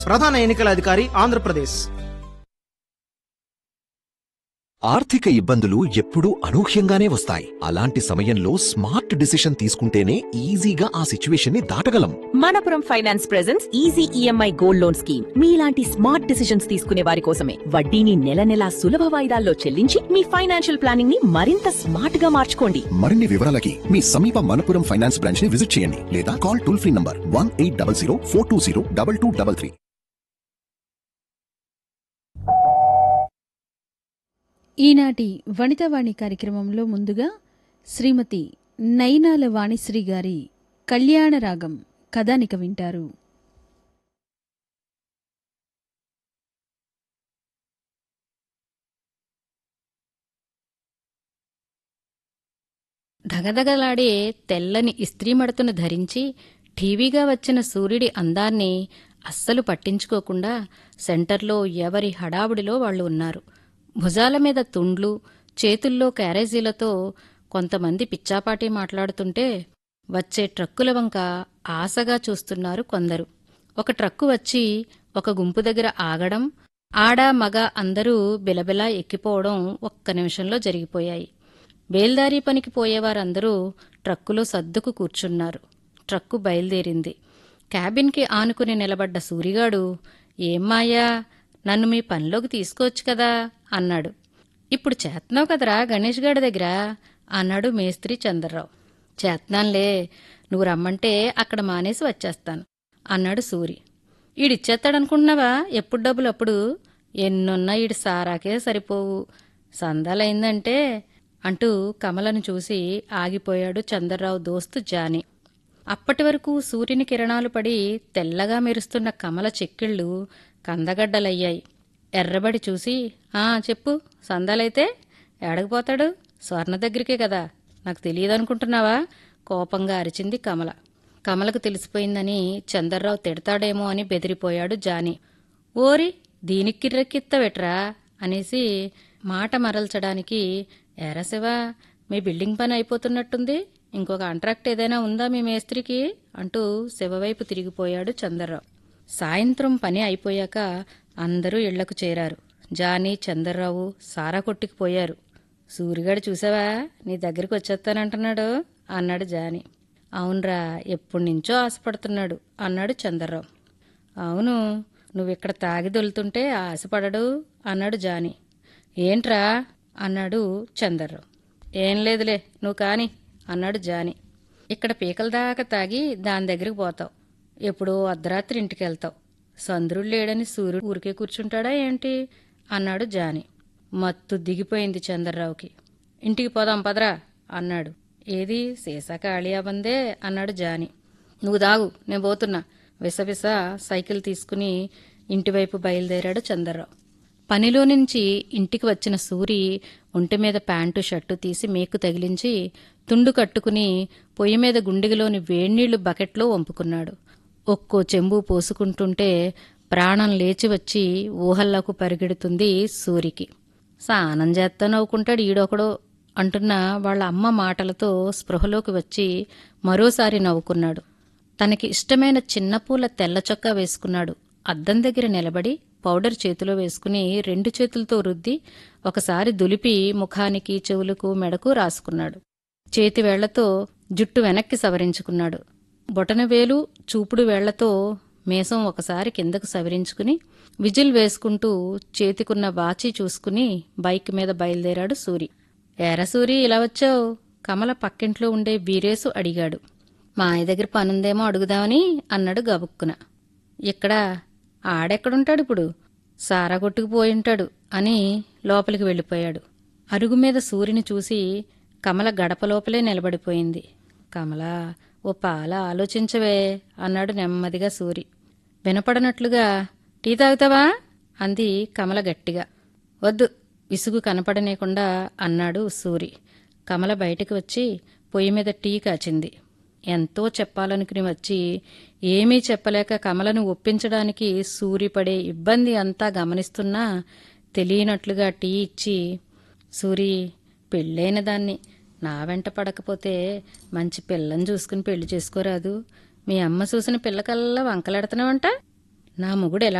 ప్రధాన ఎన్నికల అధికారి ఆంధ్రప్రదేశ్ ఆర్థిక ఇబ్బందులు ఎప్పుడూ అనూహ్యంగానే వస్తాయి అలాంటి సమయంలో స్మార్ట్ డిసిషన్ తీసుకుంటేనే ఈజీగా ఆ సిచ్యువేషన్ ని దాటగలం Manappuram finance presents easy EMI gold loan scheme మీలాంటి స్మార్ట్ డిసిషన్స్ తీసుకునే వారి కోసమే వడ్డీని నెల నెలా సులభ వాయిదాల్లో చెల్లించి మీ ఫైనాన్షియల్ ప్లానింగ్ ని మరింత స్మార్ట్ గా మార్చుకోండి మరిన్ని వివరాలకి మీ సమీప మనపురం ఫైనాన్స్ బ్రాంచ్ ని విజిట్ చేయండి లేదా call toll free number one eight double zero four two zero double two double three ఈనాటి వనితావాణి కార్యక్రమంలో ముందుగా శ్రీమతి నైనాల వాణిశ్రీ గారి కళ్యాణ రాగం కథానిక వింటారు ధగధగలాడే తెల్లని ఇస్త్రీ మడతను ధరించి ఠీవీగా వచ్చిన సూర్యుడి అందాన్ని అస్సలు పట్టించుకోకుండా సెంటర్లో ఎవరి హడావుడిలో వాళ్ళు ఉన్నారు భుజాల మీద తుండ్లు చేతుల్లో క్యారేజీలతో కొంతమంది పిచ్చాపాటి మాట్లాడుతుంటే వచ్చే ట్రక్కుల వంక ఆశగా చూస్తున్నారు కొందరు ఒక ట్రక్కు వచ్చి ఒక గుంపు దగ్గర ఆగడం ఆడా మగ అందరూ బిలబిలా ఎక్కిపోవడం ఒక్క నిమిషంలో జరిగిపోయాయి బేల్దారీ పనికి పోయేవారందరూ ట్రక్కులో సర్దుకు కూర్చున్నారు ట్రక్కు బయలుదేరింది క్యాబిన్కి ఆనుకుని నిలబడ్డ సూరిగాడు ఏం మాయా నన్ను మీ పనిలోకి తీసుకోవచ్చు కదా అన్నాడు ఇప్పుడు చేస్తున్నావు కదరా గణేష్ గాడి దగ్గర అన్నాడు మేస్త్రి చంద్రరావు చేత్నాన్లే నువ్వు రమ్మంటే అక్కడ మానేసి వచ్చేస్తాను అన్నాడు సూరి ఈడిచ్చేస్తాడనుకుంటున్నావా ఎప్పుడు డబ్బులు అప్పుడు ఎన్నున్నా ఈడి సారాకే సరిపోవు సందాలైందంటే అంటూ కమలను చూసి ఆగిపోయాడు చంద్రరావు దోస్తు జాని అప్పటి వరకు సూర్యుని కిరణాలు పడి తెల్లగా మెరుస్తున్న కమల చెక్కిళ్ళు కందగడ్డలయ్యాయి ఎర్రబడి చూసి ఆ చెప్పు సందాలైతే ఎడకపోతాడు స్వర్ణ దగ్గరికే కదా నాకు తెలియదనుకుంటున్నావా కోపంగా అరిచింది కమల కమలకు తెలిసిపోయిందని చందర్రావు తిడతాడేమో అని బెదిరిపోయాడు జాని ఓరి దీనికి కిర్రెక్కిత్తవెట్రా అనేసి మాట మరల్చడానికి ఎరా శివా మీ బిల్డింగ్ పని అయిపోతున్నట్టుంది ఇంకొక కాంట్రాక్ట్ ఏదైనా ఉందా మీ మేస్త్రికి అంటూ శివవైపు తిరిగిపోయాడు చందర్రావు సాయంత్రం పని అయిపోయాక అందరూ ఇళ్లకు చేరారు జానీ చందర్రావు సారా కొట్టుకు పోయారు సూరిగాడు చూసావా నీ దగ్గరికి వచ్చేస్తానంటున్నాడు అన్నాడు జాని అవునరా ఎప్పటి నుంచో ఆశపడుతున్నాడు అన్నాడు చందర్రావు అవును నువ్విక్కడ తాగి దొలుతుంటే ఆశపడడు అన్నాడు జాని ఏంట్రా అన్నాడు చందర్రావు ఏం లేదులే నువ్వు కాని అన్నాడు జాని ఇక్కడ పీకల దాకా తాగి దాని దగ్గరికి పోతావు ఎప్పుడో అర్ధరాత్రి ఇంటికి వెళ్తావు సంద్రుడు లేడని సూర్యుడు ఊరికే కూర్చుంటాడా ఏంటి అన్నాడు జాని మత్తు దిగిపోయింది చంద్రరావుకి ఇంటికి పోదాం పదరా అన్నాడు ఏది సీసా ఖాళీ అవ్వందే అన్నాడు జాని నువ్వు దాగు నేను పోతున్నా విసవిస సైకిల్ తీసుకుని ఇంటివైపు బయలుదేరాడు చంద్రరావు పనిలో నుంచి ఇంటికి వచ్చిన సూరి ఒంటి మీద ప్యాంటు షర్టు తీసి మేకు తగిలించి తుండు కట్టుకుని పొయ్యి మీద గుండిగలోని వేణీళ్లు బకెట్లో వంపుకున్నాడు ఒక్కో చెంబు పోసుకుంటుంటే ప్రాణం లేచి వచ్చి ఊహల్లోకి పరిగెడుతుంది సూరికి స్నానం చేస్తా నవ్వుకుంటాడు ఈడొకడో అంటున్న వాళ్ళ అమ్మ మాటలతో స్పృహలోకి వచ్చి మరోసారి నవ్వుకున్నాడు తనకి ఇష్టమైన చిన్న పూల తెల్ల చొక్కా వేసుకున్నాడు అద్దం దగ్గర నిలబడి పౌడర్ చేతిలో వేసుకుని రెండు చేతులతో రుద్ది ఒకసారి దులిపి ముఖానికి చెవులకు మెడకు రాసుకున్నాడు చేతి వేళ్లతో జుట్టు వెనక్కి సవరించుకున్నాడు బొటనవేలు చూపుడు వేళ్లతో మేసం ఒకసారి కిందకు సవరించుకుని విజిల్ వేసుకుంటూ చేతికున్న వాచి చూసుకుని బైక్ మీద బయలుదేరాడు సూరి ఏరా సూరి ఇలా వచ్చావు కమల పక్కింట్లో ఉండే వీరేసు అడిగాడు మా ఆయన దగ్గర పనుందేమో అడుగుదామని అన్నాడు గబుక్కున ఇక్కడ ఆడెక్కడుంటాడు ఇప్పుడు సారా కొట్టుకుపోయింటాడు అని లోపలికి వెళ్ళిపోయాడు అరుగు మీద సూర్యుని చూసి కమల గడప లోపలే నిలబడిపోయింది కమల ఓ పాల ఆలోచించవే అన్నాడు నెమ్మదిగా సూరి వినపడనట్లుగా టీ తాగుతావా అంది కమల గట్టిగా వద్దు విసుగు కనపడనేకుండా అన్నాడు సూరి కమల బయటికి వచ్చి పొయ్యి మీద టీ కాచింది ఎంతో చెప్పాలనుకుని వచ్చి ఏమీ చెప్పలేక కమలను ఒప్పించడానికి సూరి పడే ఇబ్బంది అంతా గమనిస్తున్నా తెలియనట్లుగా టీ ఇచ్చి సూరి పెళ్ళైన దాన్ని నా వెంట పడకపోతే మంచి పిల్లని చూసుకుని పెళ్లి చేసుకోరాదు మీ అమ్మ చూసిన పిల్లకల్లా వంకలెడతావంట నా మొగుడు ఎలా